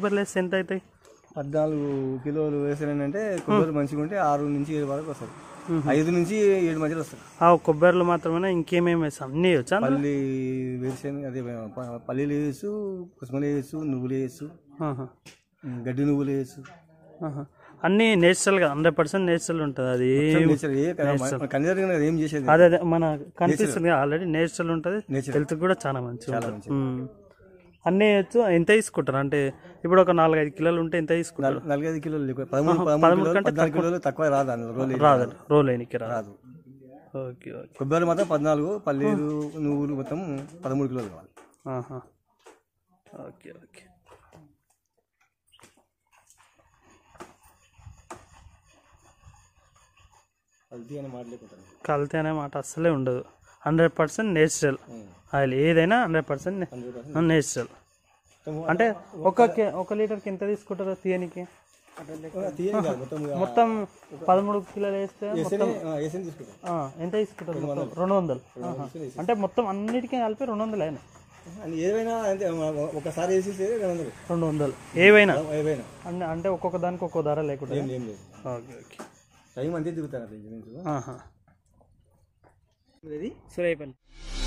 కొబ్బరి వేస్తే ఎంత అవుతాయి పద్నాలుగు కిలోలు వేసానంటే కొబ్బరి మంచిగా ఉంటే ఆరు నుంచి ఏడు వరకు వస్తుంది ఐదు నుంచి ఏడు మధ్యలో వస్తుంది ఆ కొబ్బరిలో మాత్రమే ఇంకేమేమి వేస్తాం అన్నీ వచ్చా పల్లి వేరుశనగ అదే ప- పల్లీలు వేయచ్చు కుసుమలు వేయచ్చు నువ్వులు వేయచ్చు గడ్డి నువ్వులు వేయచ్చు అన్నీ నేచురల్గా హండ్రెడ్ పర్సెంట్ నేచురల్ ఉంటుంది అది నేచర్ ఏ కన్నిదరిగిన ఏం చేసేది అదే అదే మన కనిపిస్తుంది ఆల్రెడీ నేచురల్ ఉంటుంది Natural. హెల్త్ కూడా చాలా మంచిగా ఉంటుంది మంచిది. ఉమ్. అన్నీ వేయచ్చు ఎంత తీసుకుంటారు అంటే ఇప్పుడు ఒక నాలుగైదు కిలోలు ఉంటే ఎంత తీసుకుంటారు నలభై కిలోలు ఎక్కువ పదమూడు పదమూడు కిలోలు పద్నాలుగు కిలోలు తక్కువ రాదు అందులో రోజు రాదు రోల్ అయినకి రాదు రాదు ఓకే ఓకే కొబ్బరి మాత్రం పద్నాలుగు పల్లీలు నువ్వులు మొత్తం పదమూడు కిలోలు కావాలి ఆహా. ఓకే ఓకే కల్తీ అనే మాట లేకుంటారు కల్తీ అనే మాట అస్సలే ఉండదు హండ్రెడ్ పర్సెంట్ నేచురల్ ఆయిల్ ఏదైనా హండ్రెడ్ పర్సెంట్ నేచురల్ అంటే ఒక కే- ఒక లీటర్కి ఎంత తీసుకుంటారు తీయనికి తీయని కాదు మొత్తం మొత్తం పదమూడు కిలోలు వేస్తే వేస్తేనే వేసేది తీసుకుంటాం ఆ, ఎంత తీసుకుంటారు మొత్తం? రెండు వందలు ఆహా. అంటే మొత్తం అన్నిటికీ కలిపి రెండు వందలు అయినా అని ఏవైనా అంతే ఒక- ఒకసారి వేసేస్తే రెండు వందలు రెండు వందలు ఏవైనా ఏవైనా అన్ని అంటే ఒక్కొక్క దానికి ఒక్కొక్క ధర లేకుండా ఏం ఏం లేదు ఓకే ఓకే టైం అంతే తిరుగుతాను అట్లా ఇంచుమించు ఆహా ఇది సురేపల్లి